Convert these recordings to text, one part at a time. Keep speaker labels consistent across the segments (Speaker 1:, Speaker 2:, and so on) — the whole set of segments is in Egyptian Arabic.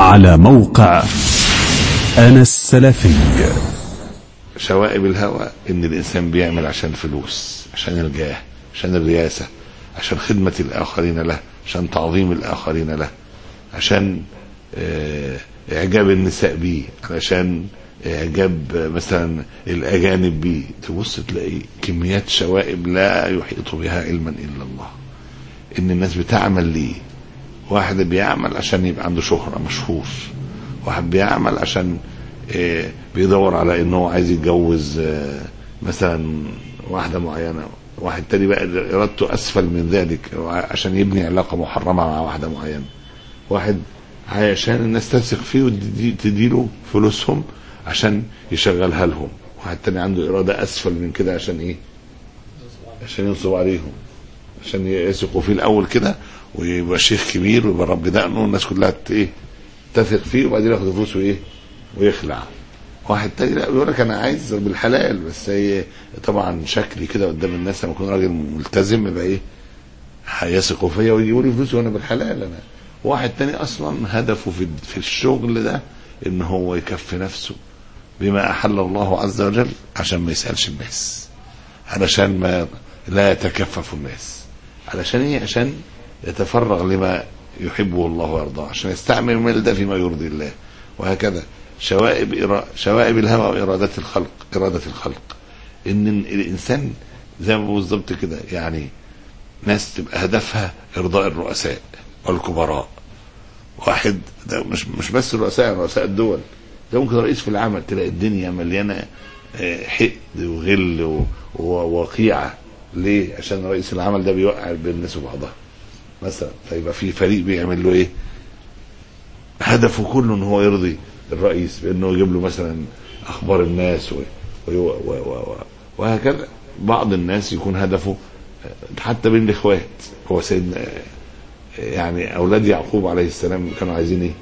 Speaker 1: على موقع أنا السلفي
Speaker 2: شوائب الهوى ان الانسان بيعمل عشان الفلوس عشان الجاه عشان الرياسه عشان خدمه الاخرين له عشان تعظيم الاخرين له عشان آه، اعجاب النساء بيه علشان اعجاب آه، مثلا الاجانب بيه تبص تلاقي كميات شوائب لا يحيط بها علما الا الله ان الناس بتعمل ليه واحد بيعمل عشان يبقى عنده شهرة مشهور واحد بيعمل عشان آه، بيدور على انه هو عايز يتجوز آه، مثلا واحدة معينة واحد تاني بقى ارادته اسفل من ذلك عشان يبني علاقة محرمة مع واحدة معينة واحد عشان الناس تثق فيه وتديله فلوسهم عشان يشغلها لهم واحد تاني عنده إرادة أسفل من كده عشان إيه عشان ينصب عليهم عشان يثقوا فيه الأول كده ويبقى شيخ كبير ويبقى رب دقنه والناس كلها ت- إيه تثق فيه وبعدين ياخد فلوسه إيه ويخلع واحد تاني لا بيقول لك انا عايز بالحلال بس هي طبعا شكلي كده قدام الناس لما اكون راجل ملتزم يبقى ايه هيثقوا فيا ويجيبوا لي فلوس وانا بالحلال انا واحد تاني اصلا هدفه في في الشغل ده ان هو يكفي نفسه بما احل الله عز وجل عشان ما يسالش الناس علشان ما لا يتكفف الناس علشان ايه عشان يتفرغ لما يحبه الله ويرضاه عشان يستعمل المال ده فيما يرضي الله وهكذا شوائب إرا... شوائب الهوى وإرادة الخلق إرادة الخلق إن الإنسان زي ما بالظبط كده يعني ناس تبقى هدفها إرضاء الرؤساء والكبراء واحد ده مش مش بس الرؤساء رؤساء الدول ده ممكن رئيس في العمل تلاقي الدنيا مليانة آه، حقد وغل و- ووقيعة ليه؟ عشان رئيس العمل ده بيوقع بين الناس وبعضها مثلا فيبقى في فريق بيعمل له ايه؟ هدفه كله ان هو يرضي الرئيس بانه يجيب له مثلا اخبار الناس و... و... و... و... و... وهكذا بعض الناس يكون هدفه آه، حتى بين الاخوات هو سيدنا آه، يعني اولاد يعقوب عليه السلام كانوا عايزين ايه؟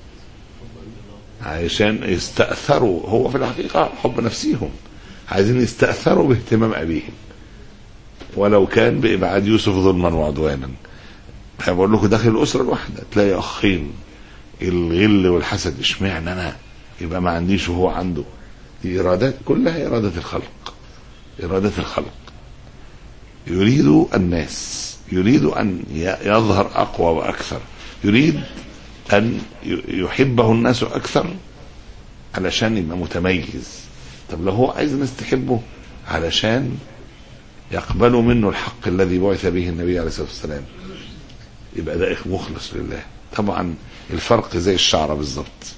Speaker 2: عشان يستأثروا هو في الحقيقة حب نفسهم عايزين يستأثروا باهتمام أبيهم ولو كان بإبعاد يوسف ظلما وعدوانا أنا بقول لكم داخل الأسرة الواحدة تلاقي أخين الغل والحسد اشمعنى أنا يبقى ما عنديش وهو عنده دي إرادات كلها إرادة الخلق إرادة الخلق يريد الناس يريد أن ي- يظهر أقوى وأكثر يريد أن ي- يحبه الناس أكثر علشان يبقى متميز طب لو هو عايز الناس تحبه علشان يقبلوا منه الحق الذي بعث به النبي عليه الصلاة والسلام يبقى ده مخلص لله طبعا الفرق زي الشعرة بالظبط